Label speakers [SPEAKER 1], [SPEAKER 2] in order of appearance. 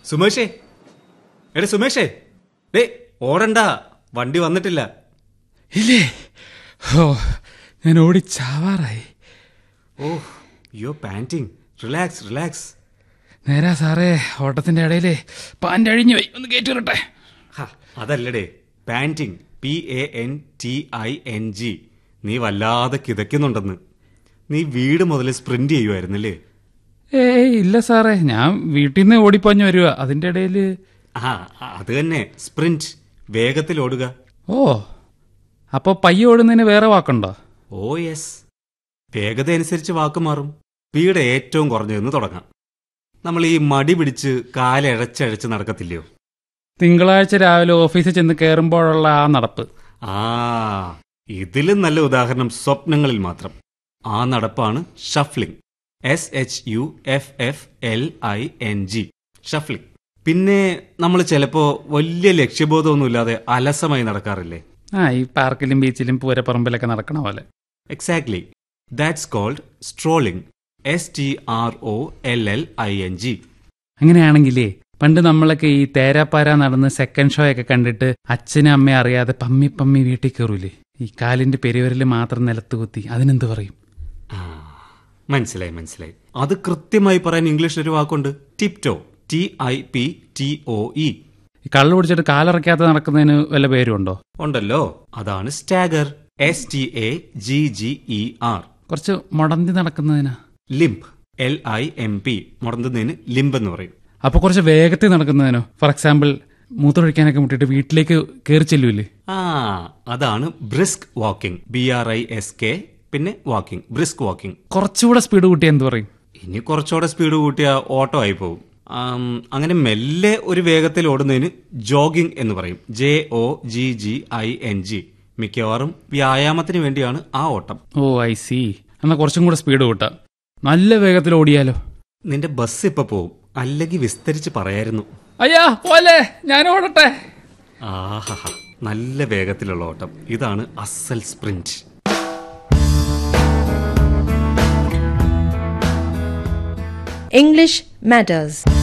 [SPEAKER 1] സുമേഷേ എടേ സുമേഷേ ഡേ ഓടണ്ട വണ്ടി വന്നിട്ടില്ല
[SPEAKER 2] ഇല്ലേ ഓ ഞാൻ ഓടി ചാവാറായി
[SPEAKER 1] ഓ യോ പാൻറ്റിങ് റിലാക്സ് റിലാക്സ്
[SPEAKER 2] നേരാ സാറേ ഓട്ടത്തിന്റെ ഇടയിലേ പാൻ്റെ അഴിഞ്ഞു പോയി ഒന്ന് കയറ്റി വിടട്ടെ
[SPEAKER 1] ഹാ അതല്ലടേ panting P A N T I N G നീ വല്ലാതെ കിതയ്ക്കുന്നുണ്ടെന്ന് നീ വീട് മുതൽ സ്പ്രിന്റ് ചെയ്യുമായിരുന്നല്ലേ
[SPEAKER 2] ഏയ് ഇല്ല സാറേ ഞാൻ വീട്ടിൽ നിന്ന് ഓടിപ്പാഞ്ഞു വരുക അതിന്റെ ഇടയിൽ
[SPEAKER 1] ആ അത് തന്നെ സ്പ്രിന്റ് വേഗത്തിൽ ഓടുക
[SPEAKER 2] ഓ അപ്പൊ പയ്യ ഓടുന്നതിന് വേറെ വാക്കുണ്ടോ
[SPEAKER 1] ഓ യെസ് വേഗത അനുസരിച്ച് വാക്ക് മാറും സ്പീഡ് ഏറ്റവും കുറഞ്ഞതെന്ന് തുടങ്ങാം നമ്മൾ ഈ മടി പിടിച്ച് കാലഴച്ചഴച്ച് നടക്കത്തില്ലയോ
[SPEAKER 2] തിങ്കളാഴ്ച രാവിലെ ഓഫീസിൽ ചെന്ന് കയറുമ്പോഴുള്ള ആ നടപ്പ്
[SPEAKER 1] ആ ഇതിലും നല്ല ഉദാഹരണം സ്വപ്നങ്ങളിൽ മാത്രം ആ നടപ്പാണ് shuffling S H U F F L I N G shuffling പിന്നെ നമ്മൾ ചിലപ്പോ വലിയ ലക്ഷ്യബോധമൊന്നുമില്ലാതെ അലസമായി നടക്കാറില്ലേ
[SPEAKER 2] ആ ഈ പാർക്കിലും ബീച്ചിലും പൂരപ്പറമ്പിലൊക്കെ നടക്കണ പോലെ
[SPEAKER 1] exactly that's called strolling S T R O L L I N G
[SPEAKER 2] അങ്ങനെയാണെങ്കിലേ പണ്ട് നമ്മളൊക്കെ ഈ തേരാപ്പാര നടന്ന് സെക്കൻഡ് ഷോ ഒക്കെ കണ്ടിട്ട് അച്ഛനും അമ്മയും അറിയാതെ പമ്മി പമ്മി വീട്ടിൽ കയറൂലേ ഈ കാലിന്റെ പെരുവരിൽ മാത്രം നിലത്ത് കുത്തി അതിനെന്ത് പറയും
[SPEAKER 1] ആ മനസ്സിലായി മനസ്സിലായി അത് കൃത്യമായി പറയാൻ ഇംഗ്ലീഷിൽ ഒരു വാക്കുണ്ട് tiptoe T I P T O E
[SPEAKER 2] ഈ കള്ളു പിടിച്ചിട്ട് കാലിറക്കാതെ നടക്കുന്നതിന് വല്ല പേരും ഉണ്ടോ
[SPEAKER 1] ഉണ്ടല്ലോ അതാണ് stagger S T A G G E R
[SPEAKER 2] കുറച്ച് മുടന്തി നടക്കുന്നതിനാ
[SPEAKER 1] limp L I M P മുടന്തുന്നതിന് ലിംബ് എന്ന് പറയും
[SPEAKER 2] അപ്പൊ കുറച്ച് വേഗത്തിൽ നടക്കുന്നതിനോ ഫോർ എക്സാമ്പിൾ മൂത്രമൊഴിക്കാനൊക്കെ മുട്ടിട്ട് വീട്ടിലേക്ക് കയറി ചെല്ലൂലേ
[SPEAKER 1] ആ അതാണ് brisk walking B R I S K പിന്നെ വാക്കിംഗ് ബ്രിസ്ക് വാക്കിംഗ്
[SPEAKER 2] കുറച്ചുകൂടെ സ്പീഡ് കൂട്ടി എന്ത് പറയും
[SPEAKER 1] ഇനി കുറച്ചുകൂടെ സ്പീഡ് കൂട്ടിയ ഓട്ടോ ആയി പോകും ആം, അങ്ങനെ മെല്ലെ ഒരു വേഗത്തിൽ ഓടുന്നതിന് ജോഗിംഗ് എന്ന് പറയും J O G G I N G മിക്കവാറും വ്യായാമത്തിന് വേണ്ടിയാണ് ആ ഓട്ടം
[SPEAKER 2] ഓ ഐ സി എന്നാ കുറച്ചും കൂടെ സ്പീഡ് കൂട്ടാം നല്ല വേഗത്തിൽ ഓടിയാലോ
[SPEAKER 1] നിന്റെ ബസ് ഇപ്പൊ പോവും അല്ലെങ്കിൽ വിസ്തരിച്ച് പറയായിരുന്നു
[SPEAKER 2] അയ്യാ പോലെ ഞാൻ ഓടട്ടെ
[SPEAKER 1] ആഹാ നല്ല വേഗത്തിലുള്ള ഓട്ടം ഇതാണ് അസൽ സ്പ്രിന്റ്
[SPEAKER 3] English matters.